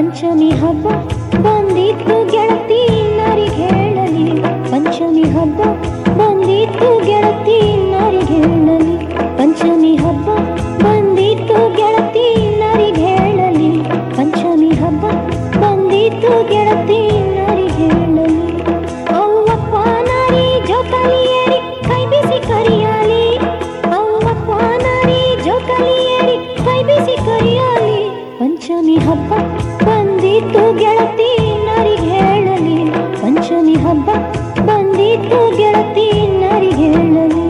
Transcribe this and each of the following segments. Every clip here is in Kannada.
ಪಂಚಮಿ ಹಬ್ಬ ಬಂದಿತ್ತು ಗೆಳತಿ ನರಿಗೆ ಹೇಳಲಿ ಪಂಚಮಿ ಹಬ್ಬ ಬಂದಿತ್ತು ಗೆಳತಿ ನರಿಗೆ ಹೇಳಲಿ ಪಂಚಮಿ ಹಬ್ಬ ಬಂದಿತ್ತು ಗೆಳತಿ ನರಿಗೆ ಹೇಳಲಿ ಪಂಚಮಿ ಹಬ್ಬ ಬಂದಿತ್ತು ಗೆಳತಿ ನರಿಗೆ ಹೇಳಲಿ ಅವ್ವಪ್ಪ ನಾರಿ ಜೋಕಾಲಿಯೇರಿ ಕೈ ಬಿಸಿ ಕರಿಯಾಲಿ ಅವ್ವಪ್ಪ ನಾರಿ ಜೋಕಾಲಿಯೇರಿ ಕೈ ಬಿಸಿ ಕರಿಯಾಲಿ ಪಂಚಮಿ ಹಬ್ಬ ಬಂದಿತ್ತು ಗೆಳತಿ ನರಿಗೆ ಹೇಳಲಿ ಪಂಚಮಿ ಹಬ್ಬ ಬಂದಿತ್ತು ಗೆಳತಿ ನರಿಗೆ ಹೇಳಲಿ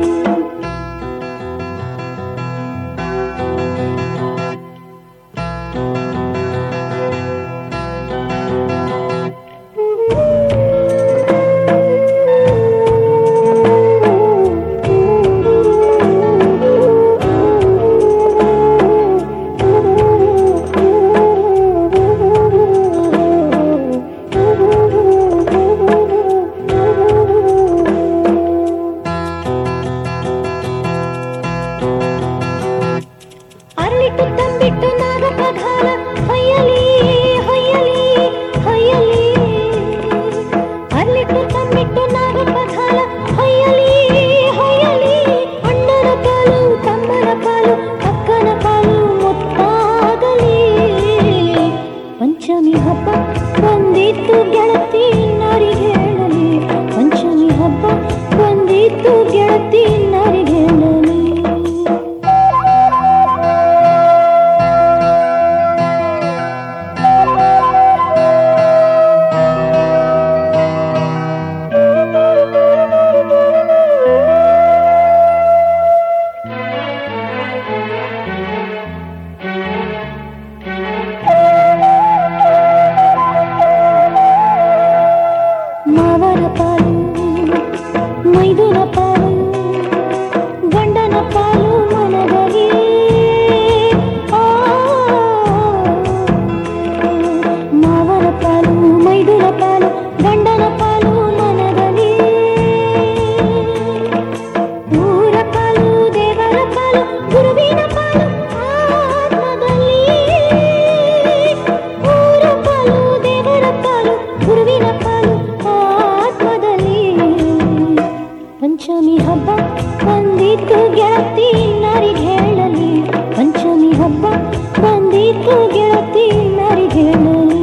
ಅರಳಿಟ್ಟು ತಂಬಿಟ್ಟು ನಾಗಪ್ಪ ಘಾಲ ಹೊಯ್ಯಲಿ ಹೊಯ್ಯಲಿ ಹೊಯ್ಯಲಿ ಅರಳಿಟ್ಟು ತಂಬಿಟ್ಟು ನಾಗಪ್ಪ ಘಾಲ ಹೊಯ್ಯಲಿ ಹೊಯ್ಯಲಿ ಅಣ್ಣನ ಪಾಲು ತಮ್ಮನ ಪಾಲು ಅಕ್ಕನ ಪಾಲು ಮುತ್ತಾಗಲಿ ಪಂಚಮಿ ಹಬ್ಬ ಬಂದಿತ್ತು ಗೆಳತಿ ನರಿಗೆ ಹೇಳಲಿ ಪಂಚಮಿ ಹಬ್ಬ ಬಂದಿತ್ತು ಗೆಳತಿ ನರಿಗೆ ಹೇಳಲಿ ಮಾವನ ಪಾಲು ಮೈದುನ ಪಾಲು ಗಂಡನ ಪಾಲು ಮನದಲ್ಲಿ ಆ, ಮಾವನ ಪಾಲು ಮೈದುನ ಪಾಲು ಗಂಡನ ಪಾಲು ಮನದಲ್ಲಿ ಊರ ಪಾಲು ದೇವರ ಪಾಲು ಗುರುವಿನ ಪಾಲು ಆತ್ಮದಲ್ಲಿ ಊರ ಪಾಲು ದೇವರ ಪಾಲು ಗುರುವಿನ ಪಾಲು ಆತ್ಮದಲ್ಲಿ ಪಂಚಮಿ ಹಬ್ಬ ಬಂದಿತ್ತು ಗೆಳತಿ ನರಿಗೆ ಹೇಳಲಿ ಪಂಚಮಿ ಹಬ್ಬ ಬಂದಿತ್ತು ಗೆಳತಿ ನರಿಗೆ ಹೇಳಲಿ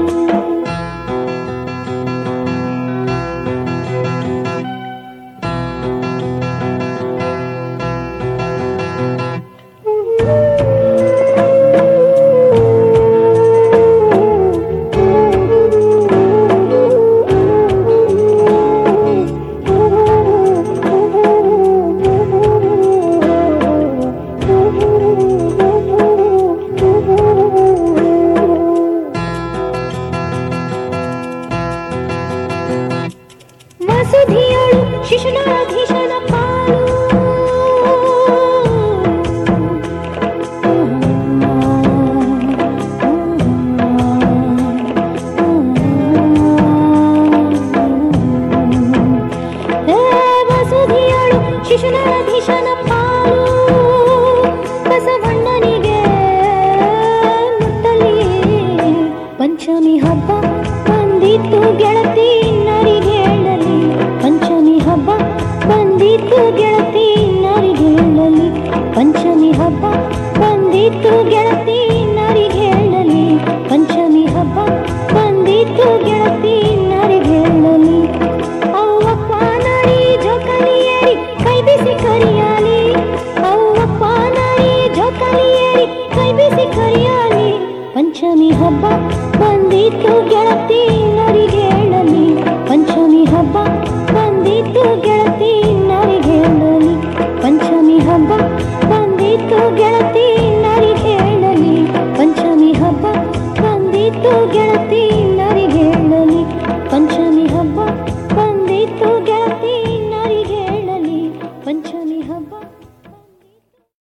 ಮಸೂದಿಯಳು ಶಿಶುನಾಧೀಶನ ಪಾಲು ಏ ಮಸೂದಿಯಳು ಶಿಶುನಾಧೀಶನ